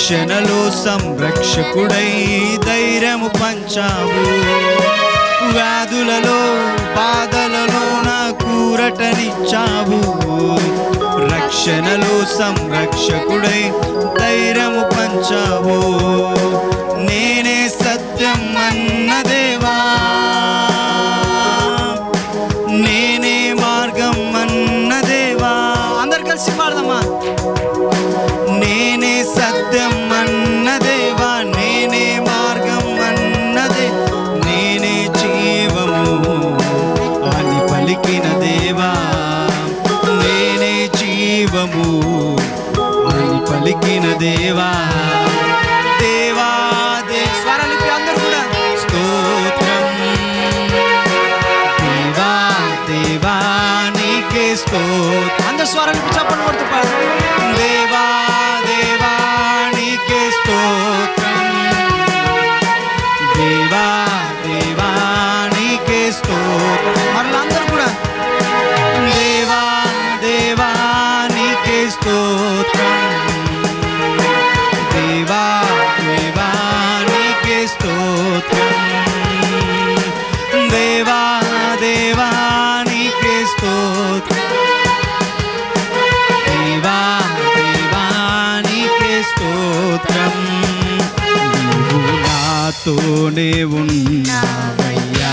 రక్షణలో సంరక్షకుడై ధైర్యము పంచావు వ్యాధులలో బాధలలో నా కూరటనిచ్చావు రక్షణలో సంరక్షకుడై ధైర్యము పంచావు నేనే సత్యం అన్న దేవా నేనే మార్గం అన్న దేవా అందరు కలిసి పాడదమ్మా నేనే సత్యం అన్న దేవా నేనే మార్గం అన్నదే నేనే జీవము అని పలికిన దేవా నేనే జీవము అని పలికిన దేవా దేవా దే స్వరాలిపి అందరూ కూడా స్తోత్రం దేవా దేవా నీకే స్తోత్రం అందరు స్వరాలిపి చెప్పండి కొడుతూ పాడు దేవా దేవా నీకే స్తోత్రం దేవా దేవా నీకే స్తోత్రం మరలా అందరూ కూడా దేవా దేవా నీకే స్తోత్రం దేవా దేవా నీకే స్తోత్రం దేవా దేవా నీకే స్తోత్రం దేవా దేవా నీకే స్తోత్రం నీవు నాతోనే ఉన్నావయ్యా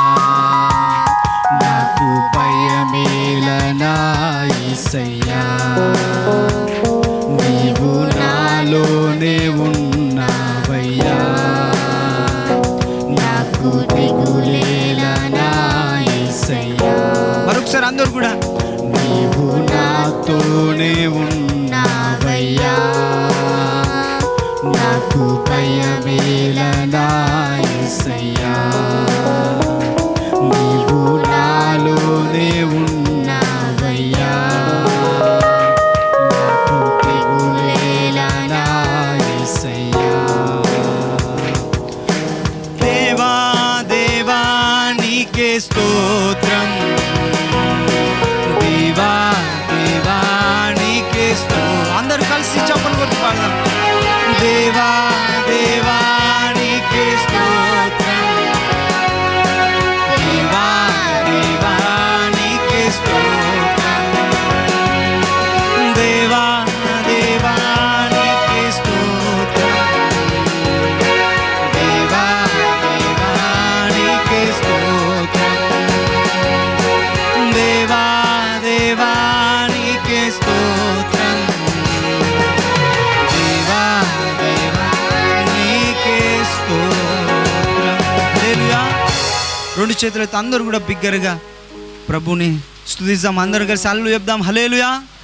నాకు భయమేలనా యేసయ్యా నీవు నాలోనే ఉన్నావయ్యా నాకు దిగులేలనా యేసయ్యా మరొకసారి అందరూ కూడా నీవు నాతోనే ఉన్నావయ్యా నాకు భయమేలనా యేసయ్యా నీవు నాలోనే ఉన్నావయ్యా నాకు తెగులేలనా యేసయ్యా దేవా దేవా నీకే స్తోత్రం దేవా దేవా నీకే స్తోత్రం అందరూ కలిసి చెప్పలు కొట్టి పాడదాం దేవా దేవా నీకే స్తోత్రం దేవా దేవా నీకే స్తోత్రం దేవా దేవా నీకే స్తోత్రం దేవా దేవా నీకే స్తోత్రం దేవా దేవా నీకే స్తోత్రం దేవా దేవా నీకే స్తోత్రం హల్లెలూయా రెండు చేతులతో అందరూ కూడా బిగ్గరగా ప్రభుని స్తుతిద్దాం అందరూ కలిసి అల్లు చెప్దాం హలేలుయా